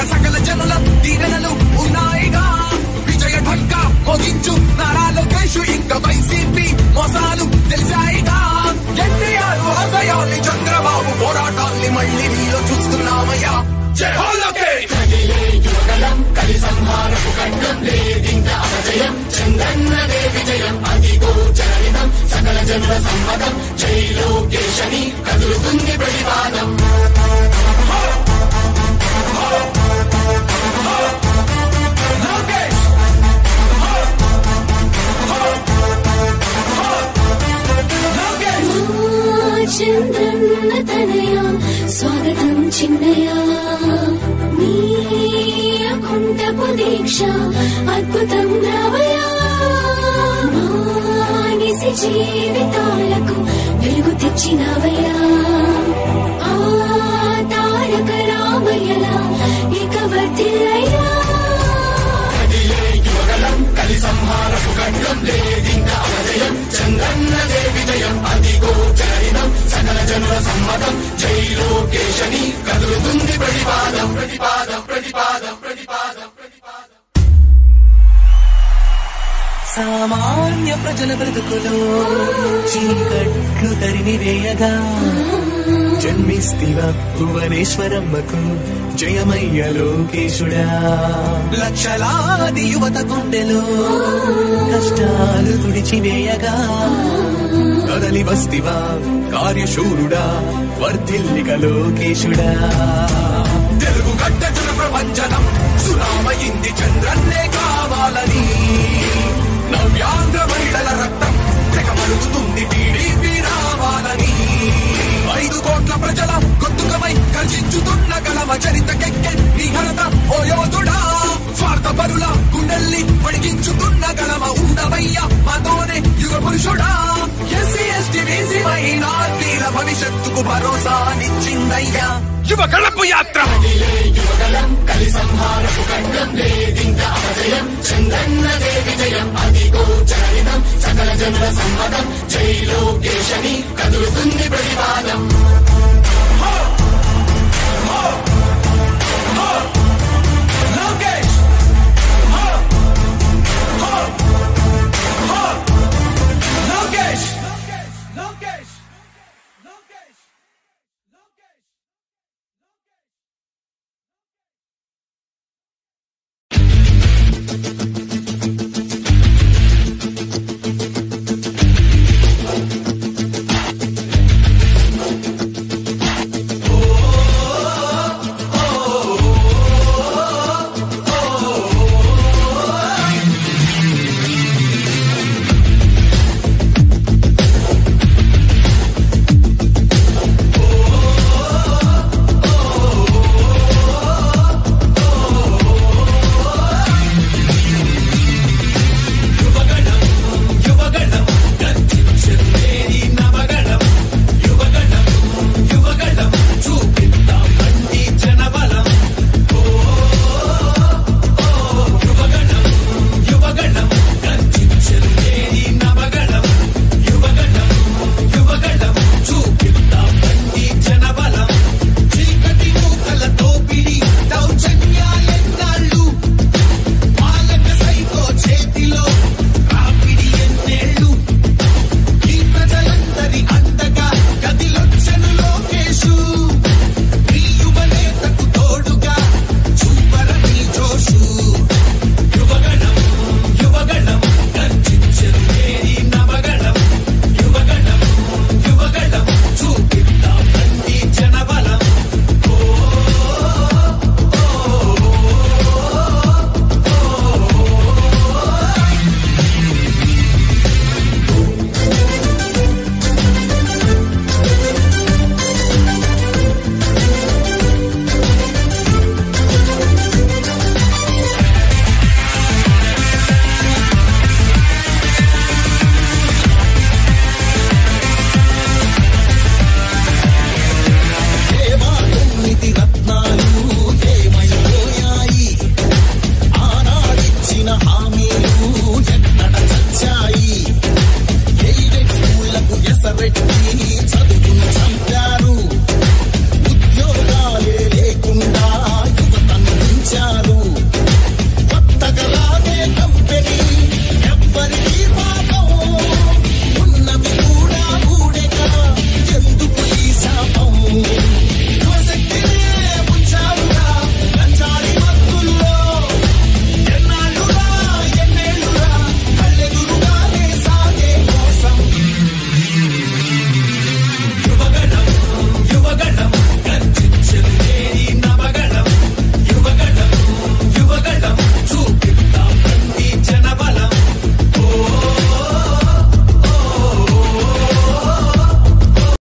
సకల జనుల దీవెనలు ఉన్నాయిగా విజయ ఢంకా మోగించు నారా లోకేష్ ఇంకా వైసీపీ మోసాలు తెలిసాయిగా ఎన్టీఆర్ ఆశయాల్ని చంద్రబాబు పోరాటాల్ని మళ్ళీ నీలో చూస్తున్నామయ్యా జై హో లోకేష్ లోకేష్ లోకేష్ చంద్రన్న తనయ స్వాగతం చిన్నయ నీ కుంటపు దీక్ష అద్భుతం రావయ మానిసి జీవితాలకు వెలుగు తెచ్చినవయ్యా ఆ తారక రామయ్యలా ఇక వర్తిల్లయ్యా సామాన్య ప్రజల బ్రతుకులో చీకట్లు తరిమి వేయగా జన్మిస్తివా భువనేశ్వరమ్మకు జయమయ్య లోకేశుడా లక్షలాది యువత గుండెలో కష్టాలు తుడిచివేయగా కదలి వస్తివా కార్యశూరుడా వర్ధిల్లిక లోకేశుడా తెలుగు గడ్డ జన ప్రపంచనం సునామయింది చంద్రన్నే కావాలని నవ్యాంధ్ర మహిళల రక్తం తెగమరుగుతుంది టీడీపీ రావాలని ఐదు కోట్ల ప్రజల గొంతుకమై కర్షించుతున్న గలమ చరితకెక్కె నీ ఘనత ఓ యోధుడా స్వార్థ పరుల గుండెల్ని పడిగించుతున్న గలమ ఉండవయ్య మాతోనే యుగ పురుషుడా ఎస్సీ ఎస్టీ బీసీ మైనార్టీల భవిష్యత్తుకు భరోసానిచ్చిందయ్యా యువ కళపు యాత్ర